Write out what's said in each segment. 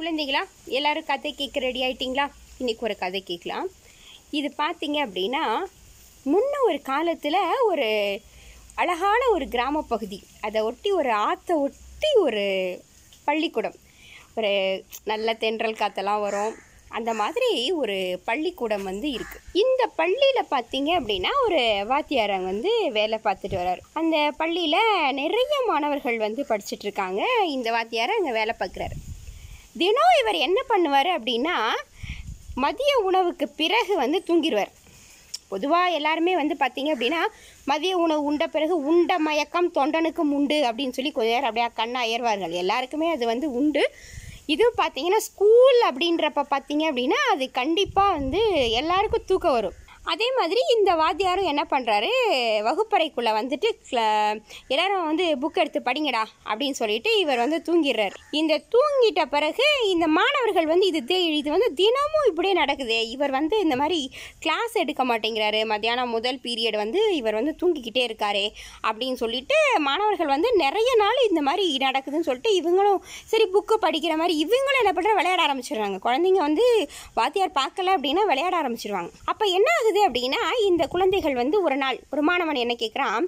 குழந்தைகளா எல்லாரும் கதை கேட்க ரெடி ஆயிட்டீங்களா இன்னைக்கு ஒரு கதை கேட்கலாம் இது பார்த்தீங்க அப்படின்னா முன்ன ஒரு காலத்தில் ஒரு அழகான ஒரு கிராம பகுதி அதை ஒட்டி ஒரு ஆற்றை ஒட்டி ஒரு பள்ளிக்கூடம் ஒரு நல்ல தென்றல் காற்றெல்லாம் வரும் அந்த மாதிரி ஒரு பள்ளிக்கூடம் வந்து இருக்கு இந்த பள்ளியில் பார்த்தீங்க அப்படின்னா ஒரு வாத்தியார் அங்க வந்து வேலை பார்த்துட்டு வர்றாரு அந்த பள்ளியில் நிறைய மாணவர்கள் வந்து படிச்சுட்டு இருக்காங்க இந்த வாத்தியார் அங்கே வேலை பார்க்குறாரு தினம் இவர் என்ன பண்ணுவார் அப்படின்னா மதிய உணவுக்கு பிறகு வந்து தூங்கிடுவார் பொதுவாக எல்லாருமே வந்து பார்த்தீங்க அப்படின்னா மதிய உணவு உண்ட பிறகு உண்ட மயக்கம் தொண்டனுக்கும் உண்டு அப்படின்னு சொல்லி கொஞ்ச நேரம் அப்படியே கண்ணா ஏறுவார்கள் எல்லாருக்குமே அது வந்து உண்டு இதுவும் பார்த்தீங்கன்னா ஸ்கூல் அப்படின்றப்ப பார்த்தீங்க அப்படின்னா அது கண்டிப்பாக வந்து எல்லாருக்கும் தூக்கம் வரும் அதே மாதிரி இந்த வாத்தியாரும் என்ன பண்ணுறாரு வகுப்பறைக்குள்ளே வந்துட்டு கிள- எல்லாரும் வந்து புக் எடுத்து படிங்கடா அப்படின்னு சொல்லிட்டு இவர் வந்து தூங்கிடுறாரு இந்த தூங்கிட்ட பிறகு இந்த மாணவர்கள் வந்து இது தே- இது வந்து தினமும் இப்படியே நடக்குது இவர் வந்து இந்த மாதிரி கிளாஸ் எடுக்க மாட்டேங்கிறாரு மத்தியானம் முதல் பீரியட் வந்து இவர் வந்து தூங்கிக்கிட்டே இருக்காரே அப்படின்னு சொல்லிட்டு மாணவர்கள் வந்து நிறைய நாள் இந்த மாதிரி நடக்குதுன்னு சொல்லிட்டு இவங்களும் சரி புக்கு படிக்கிற மாதிரி இவங்களும் என்ன பண்ணுற விளையாட ஆரம்பிச்சிடுறாங்க குழந்தைங்க வந்து வாத்தியார் பார்க்கல அப்படின்னா விளையாட ஆரம்பிச்சிருவாங்க அப்போ என்ன ஆகுது அப்படின்னா இந்த குழந்தைகள் வந்து ஒரு நாள் ஒரு மாணவன் என்ன கேட்குறான்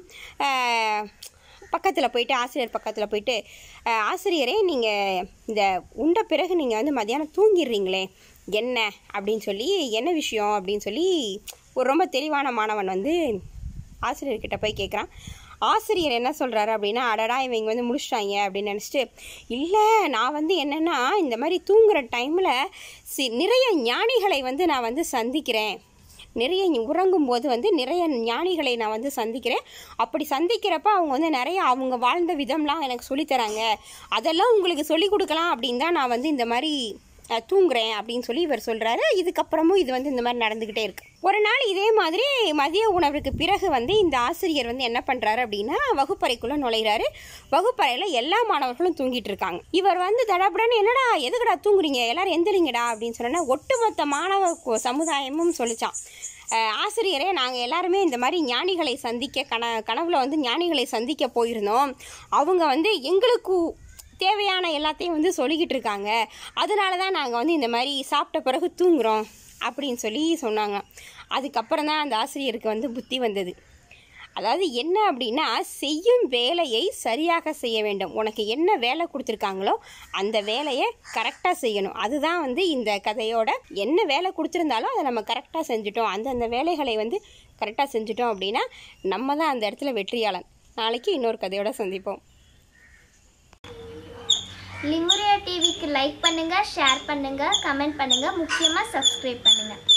பக்கத்தில் போயிட்டு ஆசிரியர் பக்கத்தில் போயிட்டு "அஹ், ஆசிரியரே நீங்கள் இந்த உண்ட பிறகு நீங்கள் வந்து மதியானம் தூங்கிடுறீங்களே என்ன அப்படின்னு சொல்லி என்ன விஷயம் அப்படின்னு சொல்லி ஒரு ரொம்ப தெளிவான மாணவன் வந்து ஆசிரியர்கிட்ட போய் கேட்குறான் ஆசிரியர் என்ன சொல்கிறாரு அப்படின்னா அடடா இவங்க வந்து முடிச்சிட்டாங்க அப்படின்னு நினச்சிட்டு இல்லை நான் வந்து என்னென்னா இந்த மாதிரி தூங்குற டைமில் சி நிறைய ஞானிகளை வந்து நான் வந்து சந்திக்கிறேன் நிறைய உறங்கும் போது வந்து நிறைய ஞானிகளை நான் வந்து சந்திக்கிறேன் அப்படி சந்திக்கிறப்ப அவங்க வந்து நிறைய அவங்க வாழ்ந்த விதம்லாம் எனக்கு சொல்லித் தராங்க அதெல்லாம் உங்களுக்கு சொல்லி கொடுக்கலாம் அப்படின்னு தான் நான் வந்து இந்த மாதிரி அஹ், தூங்குறேன் அப்படின்னு சொல்லி இவர் சொல்கிறாரு இதுக்கப்புறமும் இது வந்து இந்த மாதிரி நடந்துக்கிட்டே இருக்கு ஒரு நாள் இதே மாதிரி மதிய உணவுக்கு பிறகு வந்து இந்த ஆசிரியர் வந்து என்ன பண்ணுறாரு அப்படின்னா வகுப்பறைக்குள்ளே நுழைகிறாரு வகுப்பறையில் எல்லா மாணவர்களும் தூங்கிட்டு இருக்காங்க இவர் வந்து தடபடன்னு என்னடா எதுக்குடா தூங்குறீங்க எல்லாரும் எந்திரிங்கடா அப்படின்னு சொன்னா ஒட்டுமொத்த மாணவ கு- சமுதாயமும் சொல்லிச்சான் அஹ் ஆசிரியரே நாங்கள் எல்லாருமே இந்த மாதிரி ஞானிகளை சந்திக்க கன கனவுல வந்து ஞானிகளை சந்திக்க போயிருந்தோம் அவங்க வந்து எங்களுக்கு தேவையான எல்லாத்தையும் வந்து சொல்லிக்கிட்டு இருக்காங்க அதனால தான் நாங்கள் வந்து இந்த மாதிரி சாப்பிட்ட பிறகு தூங்குறோம் அப்படின்னு சொல்லி சொன்னாங்க அதுக்கப்புறம் தான் அந்த ஆசிரியருக்கு வந்து புத்தி வந்தது அதாவது என்ன அப்படின்னா செய்யும் வேலையை சரியாக செய்ய வேண்டும் உனக்கு என்ன வேலை கொடுத்துருக்காங்களோ அந்த வேலையை கரெக்டாக செய்யணும் அதுதான் வந்து இந்த கதையோட என்ன வேலை கொடுத்துருந்தாலும் அதை நம்ம கரெக்டாக செஞ்சுட்டோம் அந்தந்த வேலைகளை வந்து கரெக்டாக செஞ்சுட்டோம் அப்படின்னா நம்ம தான் அந்த இடத்துல வெற்றியாளன் நாளைக்கு இன்னொரு கதையோட சந்திப்போம் லிமுரியா டிவிக்கு லைக் பண்ணுங்க ஷேர் பண்ணுங்க கமெண்ட் பண்ணுங்க முக்கியமாக சப்ஸ்கிரைப் பண்ணுங்க